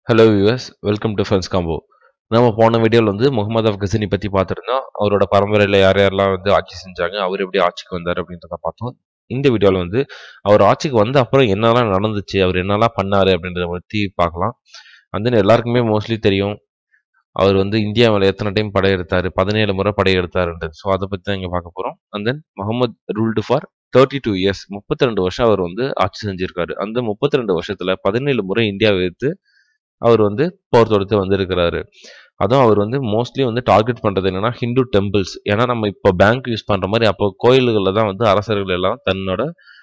hello viewers welcome to funs combo நம்ம போன வீடியோவில் வந்து முகமது அஃப் கசினி பற்றி பார்த்துருந்தோம் அவரோட பரம்பரையில் யார் யாரெல்லாம் வந்து ஆட்சி செஞ்சாங்க அவர் எப்படி ஆட்சிக்கு வந்தார் அப்படின்றத பார்த்தோம் இந்த வீடியோவில் வந்து அவர் ஆட்சிக்கு வந்த அப்புறம் என்னெல்லாம் நடந்துச்சு அவர் என்னெல்லாம் பண்ணார் அப்படின்றத பற்றி பார்க்கலாம் வந்து எல்லாருக்குமே மோஸ்ட்லி தெரியும் அவர் வந்து இந்தியா மேலே எத்தனை டைம் படையெடுத்தார் பதினேழு முறை படையெடுத்தாருன்றது ஸோ அதை பற்றி தான் இங்கே பார்க்க போகிறோம் and then Muhammad ruled for thirty two years முப்பத்தி ரெண்டு வருஷம் அவர் வந்து ஆட்சி செஞ்சிருக்காரு அந்த முப்பத்தி ரெண்டு வருஷத்தில் பதினேழு முறை இந்தியாவை எடுத்து அவர் வந்து போர் தொடுத்து வந்திருக்கிறாரு அதுவும் அவர் வந்து மோஸ்ட்லி வந்து டார்கெட் பண்ணுறது என்னன்னா ஹிந்து டெம்பிள்ஸ் ஏன்னா நம்ம இப்போ பேங்க் யூஸ் பண்ணுற மாதிரி அப்போ கோயில்களில் தான் வந்து அரசர்கள் எல்லாம் தன்னோட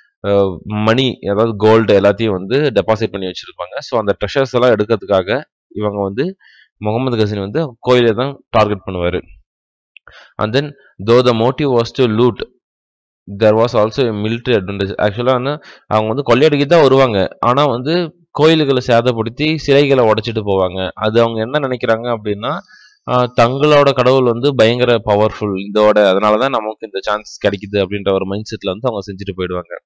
மணி அதாவது கோல்டு எல்லாத்தையும் வந்து டெபாசிட் பண்ணி வச்சுருப்பாங்க ஸோ அந்த ட்ரெஷர்ஸ் எல்லாம் எடுக்கிறதுக்காக இவங்க வந்து முகமது கசின் வந்து கோயிலை தான் டார்கெட் பண்ணுவார் and then though the motive was to loot there was also military advantage ஆக்சுவலாக வந்து அவங்க வந்து கொள்ளையடிக்க தான் வருவாங்க ஆனால் வந்து கோயில்களை சேதப்படுத்தி சிலைகளை உடைச்சிட்டு போவாங்க அது அவங்க என்ன நினைக்கிறாங்க அப்படின்னா ஆஹ் தங்களோட கடவுள் வந்து பயங்கர பவர்ஃபுல் இதோட அதனால தான் நமக்கு இந்த சான்ஸ் கிடைக்குது அப்படின்ற ஒரு மைண்ட் செட்டில் வந்து அவங்க செஞ்சுட்டு போயிடுவாங்க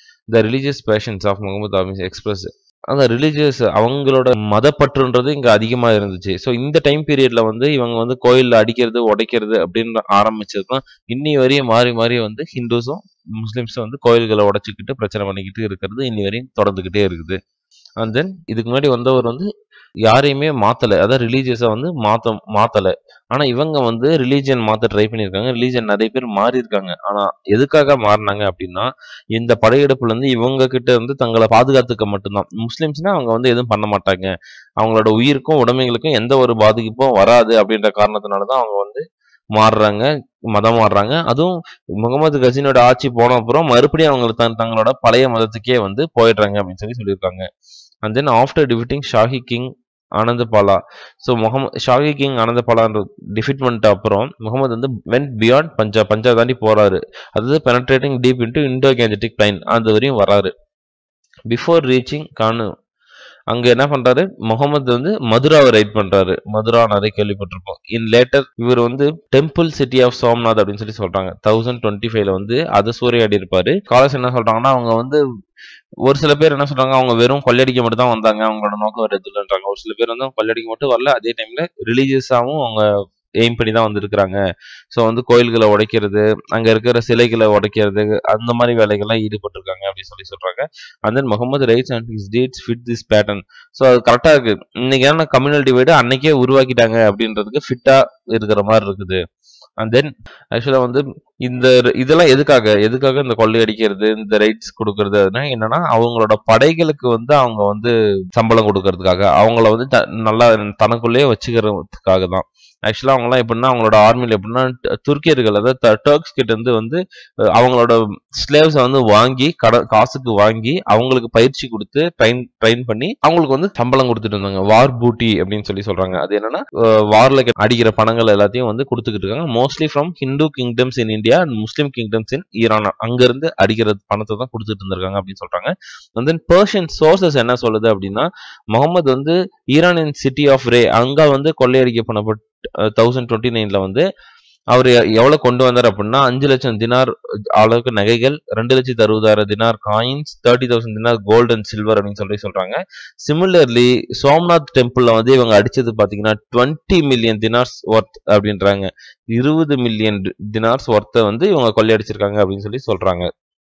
the religious passions of Muhammad of his express அந்த ரிலீஜியஸ் அவங்களோட மதப்பற்றுன்றது இங்கே அதிகமாக இருந்துச்சு ஸோ இந்த டைம் பீரியட்ல வந்து இவங்க வந்து கோயிலில் அடிக்கிறது உடைக்கிறது அப்படின்னு ஆரம்பிச்சது தான் இன்னி வரையும் மாறி மாறி வந்து ஹிந்துஸும் முஸ்லிம்ஸும் வந்து கோயில்களை உடைச்சிக்கிட்டு பிரச்சனை பண்ணிக்கிட்டு இருக்கிறது இன்னி வரையும் தொடர்ந்துக்கிட்டே இருக்குது அண்ட் தென் இதுக்கு முன்னாடி வந்தவர் வந்து யாரையுமே மாற்றலை அதாவது ரிலீஜியஸை வந்து மாற்ற மாற்றலை ஆனால் இவங்க வந்து ரிலீஜியன் மாற்ற ட்ரை பண்ணியிருக்காங்க ரிலீஜியன் நிறைய பேர் மாறி இருக்காங்க ஆனால் எதுக்காக மாறினாங்க அப்படின்னா இந்த படையெடுப்புல இருந்து இவங்க கிட்ட இருந்து தங்களை பாதுகாத்துக்க மட்டும்தான் முஸ்லிம்ஸ்னா அவங்க வந்து எதுவும் பண்ண மாட்டாங்க அவங்களோட உயிருக்கும் உடைமைகளுக்கும் எந்த ஒரு பாதிப்பும் வராது அப்படின்ற காரணத்தினால தான் அவங்க வந்து மாறுறாங்க மதம் மாறுறாங்க அதுவும் முகமது கசினோட ஆட்சி போன அப்புறம் மறுபடியும் அவங்க தன் தங்களோட பழைய மதத்துக்கே வந்து போயிடுறாங்க அப்படின்னு சொல்லி சொல்லியிருக்காங்க and then after defeating Shahi king Anandapala so Muhammad Shahi king ஆனந்தபாலான்ற டிஃபிட் பண்ணிட்ட அப்புறம் முகமது வந்து வென் பியாண்ட் பஞ்சாப் பஞ்சாப் தாண்டி போறாரு அதாவது penetrating deep into Indo Gangetic plain அது வரையும் வராரு பிஃபோர் ரீச்சிங் கானு அங்க என்ன பண்றாரு முகமது வந்து மதுராவை ரைட் பண்றாரு மதுரா நிறைய கேள்விப்பட்டிருப்போம் இன் லேட்டர் இவர் வந்து டெம்பிள் சிட்டி ஆஃப் சோம்நாத் அப்படின்னு சொல்லி சொல்றாங்க தௌசண்ட் டுவெண்ட்டி ஃபைவ்ல வந்து அதை சூறையாடி இருப்பாரு காலேஜ் என்ன சொல்றாங்கன்னா அவங்க வந்து ஒரு சில பேர் என்ன சொல்றாங்க அவங்க வெறும் கொள்ளடிக்க மட்டும் தான் வந்தாங்க அவங்களோட நோக்கம் வேறு எதுலன்றாங்க ஒரு சில பேர் வந்து கொள்ளடிக்க மட்டும் வரல அதே டைம்ல ரிலீஜியஸாகவும் அவங்க எய்ம் பண்ணி தான் வந்திருக்கிறாங்க ஸோ வந்து கோயில்களை உடைக்கிறது அங்க இருக்கிற சிலைகளை உடைக்கிறது அந்த மாதிரி வேலைகள்லாம் ஈடுபட்டிருக்காங்க அப்படின்னு சொல்லி சொல்றாங்க and then Muhammad raids and his dates fit this pattern so அது கரெக்டாக இருக்கு இன்னைக்கான கம்யூனல் டிவைடு அன்னைக்கே உருவாக்கிட்டாங்க அப்படின்றதுக்கு ஃபிட்டா இருக்கிற மாதிரி இருக்குது அண்ட் தென் ஆக்சுவலாக வந்து இந்த இதெல்லாம் எதுக்காக எதுக்காக இந்த கொள்ளையடிக்கிறது இந்த ரைட்ஸ் கொடுக்கறது அதுனா என்னன்னா அவங்களோட படைகளுக்கு வந்து அவங்க வந்து சம்பளம் கொடுக்கறதுக்காக அவங்கள வந்து த நல்லா தனக்குள்ளேயே வச்சுக்கிறதுக்காக தான் ஆக்சுவலாக அவங்கலாம் எப்படின்னா அவங்களோட ஆர்மியில் எப்படின்னா துருக்கியர்கள் அதாவது டர்க்ஸ் கிட்ட இருந்து வந்து அவங்களோட ஸ்லேவ்ஸை வந்து வாங்கி கட காசுக்கு வாங்கி அவங்களுக்கு பயிற்சி கொடுத்து ட்ரைன் ட்ரைன் பண்ணி அவங்களுக்கு வந்து சம்பளம் கொடுத்துட்டு இருந்தாங்க வார் பூட்டி அப்படின்னு சொல்லி சொல்றாங்க அது என்னன்னா வார்ல அடிக்கிற பணங்கள் எல்லாத்தையும் வந்து கொடுத்துக்கிட்டு இருக்காங்க mostly from Hindu kingdoms in India and Muslim kingdoms in Iran அங்கிருந்து அடிக்கிற பணத்தை தான் கொடுத்துட்டு இருந்திருக்காங்க அப்படின்னு சொல்றாங்க அண்ட் தென் பர்ஷியன் சோர்சஸ் என்ன சொல்லுது அப்படின்னா முகமது வந்து ஈரானின் சிட்டி ஆஃப் ரே அங்க வந்து கொள்ளையடிக்க பண்ணப்பட்டு தௌசண்ட் டுவெண்ட்டி நைன்ல வந்து அவர் எவ்வளவு கொண்டு வந்தார் அப்படின்னா அஞ்சு லட்சம் தினார் அளவுக்கு நகைகள் ரெண்டு லட்சத்தி அறுபதாயிரம் dinar coins thirty thousand dinar gold and silver அப்படின்னு சொல்லி சொல்றாங்க சிமிலர்லி சோம்நாத் டெம்பிள்ல வந்து இவங்க அடிச்சது பாத்தீங்கன்னா டுவெண்ட்டி மில்லியன் தினார்ஸ் ஒர்த் அப்படின்றாங்க இருபது மில்லியன் தினார்ஸ் ஒர்த்தை வந்து இவங்க கொள்ளையடிச்சிருக்காங்க அப்படின்னு சொல்லி சொல்றாங்க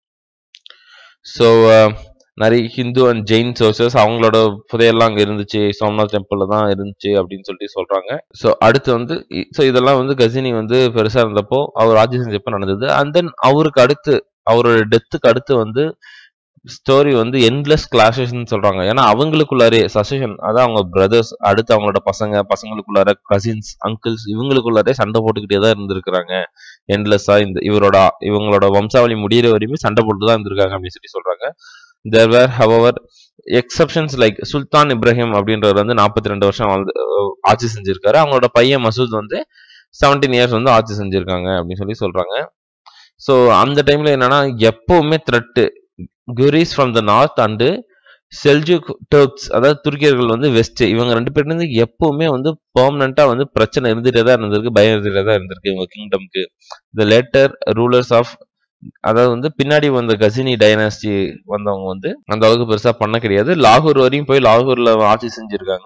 ஸோ நிறைய ஹிந்து அண்ட் ஜெயின் சோர்சஸ் அவங்களோட புதையெல்லாம் அங்கே இருந்துச்சு சோம்நாத் டெம்பிளில் தான் இருந்துச்சு அப்படின்னு சொல்லிட்டு சொல்கிறாங்க ஸோ அடுத்து வந்து ஸோ இதெல்லாம் வந்து கசினி வந்து பெருசாக இருந்தப்போ அவர் ஆட்சி செஞ்சப்போ நடந்தது அண்ட் தென் அவருக்கு அடுத்து அவரோட டெத்துக்கு அடுத்து வந்து ஸ்டோரி வந்து என்லெஸ் கிளாஷஸ்ன்னு சொல்றாங்க ஏன்னா அவங்களுக்குள்ளாரே சசஷன் அதான் அவங்க பிரதர்ஸ் அடுத்து அவங்களோட பசங்க பசங்களுக்குள்ளார கசின்ஸ் அங்கிள்ஸ் இவங்களுக்குள்ளாரே சண்டை போட்டுக்கிட்டே தான் இருந்திருக்கிறாங்க என்லெஸ்ஸா இந்த இவரோட இவங்களோட வம்சாவளி முடியிற வரையுமே சண்டை போட்டு தான் இருந்திருக்காங்க அப்படின்னு சொல்லி சொல்றாங்க there were however exceptions like Sultan Ibrahim அப்படின்றவர் வந்து நாற்பத்தி ரெண்டு வருஷம் வாழ்ந்து ஆட்சி செஞ்சிருக்காரு அவங்களோட பையன் மசூத் வந்து செவன்டீன் இயர்ஸ் வந்து ஆட்சி செஞ்சிருக்காங்க அப்படின்னு சொல்லி சொல்றாங்க ஸோ அந்த டைம்ல என்னன்னா எப்பவுமே த்ரெட்டு குரீஸ் from the north and Seljuk Turks அதாவது துருக்கியர்கள் வந்து வெஸ்ட் இவங்க ரெண்டு பேர் இருந்து எப்பவுமே வந்து பெர்மனண்டா வந்து பிரச்சனை இருந்துட்டே தான் இருந்திருக்கு பயம் இருந்துட்டே தான் இருந்திருக்கு இவங்க கிங்டம்க்கு த லேட்டர் ரூலர்ஸ் ஆஃப் அதாவது வந்து பின்னாடி வந்த கசினி டைனாஸ்டி வந்தவங்க வந்து அந்த அளவுக்கு பெருசா பண்ண கிடையாது லாகூர் வரையும் போய் லாகூர்ல ஆட்சி செஞ்சிருக்காங்க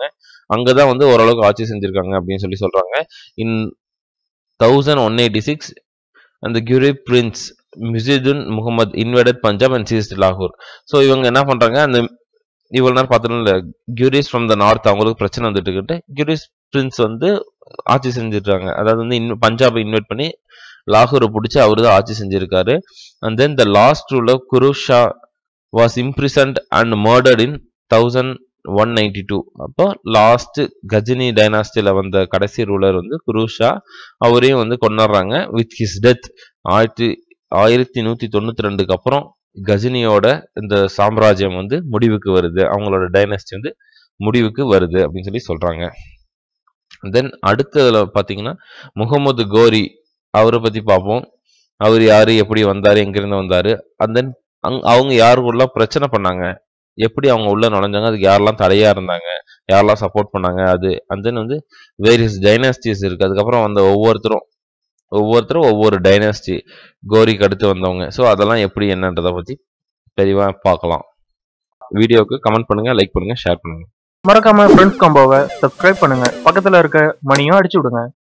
அங்கதான் வந்து ஓரளவுக்கு ஆட்சி செஞ்சிருக்காங்க அப்படின்னு சொல்லி சொல்றாங்க in thousand one eighty six அந்த Ghuri prince Muizuddin Muhammad invited Punjab and seized லாகூர் ஸோ இவங்க என்ன பண்றாங்க அந்த இவ்வளவு நேரம் பார்த்தோம்ல கியூரிஸ் ஃப்ரம் த நார்த் அவங்களுக்கு பிரச்சனை வந்துட்டு இருக்கு கியூரிஸ் பிரின்ஸ் வந்து ஆட்சி செஞ்சிருக்காங்க அதாவது வந்து இன் பஞ்சாபை இன்வைட் பண்ணி லாகூரை பிடிச்சி அவரு தான் ஆட்சி செஞ்சிருக்காரு and then the last ruler குருஷா was imprisoned and murdered in thousand one ninety two அப்போ லாஸ்ட் கஜினி டைனாஸ்டியில் வந்த கடைசி ரூலர் வந்து குருஷா அவரையும் வந்து கொண்டாடுறாங்க வித் ஹிஸ் டெத் ஆயிரத்தி ஆயிரத்தி நூற்றி தொண்ணூற்றி ரெண்டுக்கு அப்புறம் கஜினியோட இந்த சாம்ராஜ்யம் வந்து முடிவுக்கு வருது அவங்களோட டைனாஸ்டி வந்து முடிவுக்கு வருது அப்படின்னு சொல்லி சொல்றாங்க தென் அடுத்ததுல பார்த்தீங்கன்னா முகமது கோரி அவரை பத்தி பார்ப்போம் அவர் யாரு எப்படி வந்தாரு எங்கிருந்து வந்தாரு அண்ட் தென் அங் அவங்க யாருக்குள்ள பிரச்சனை பண்ணாங்க எப்படி அவங்க உள்ள நுழைஞ்சாங்க அதுக்கு யாரெல்லாம் தடையா இருந்தாங்க யாரெல்லாம் சப்போர்ட் பண்ணாங்க அது அண்ட் தென் வந்து வேரியஸ் டைனாஸ்டிஸ் இருக்கு அதுக்கப்புறம் வந்த ஒவ்வொருத்தரும் ஒவ்வொருத்தரும் ஒவ்வொரு டைனாஸ்டி கோரிக்கு அடுத்து வந்தவங்க ஸோ அதெல்லாம் எப்படி என்னன்றதை பத்தி தெளிவா பார்க்கலாம் வீடியோவுக்கு கமெண்ட் பண்ணுங்க லைக் பண்ணுங்க ஷேர் பண்ணுங்க மறக்காம ஃப்ரெண்ட்ஸ் காம்போவை சப்ஸ்கிரைப் பண்ணுங்க பக்கத்துல இருக்க மணியும் அடிச்சு விடுங்க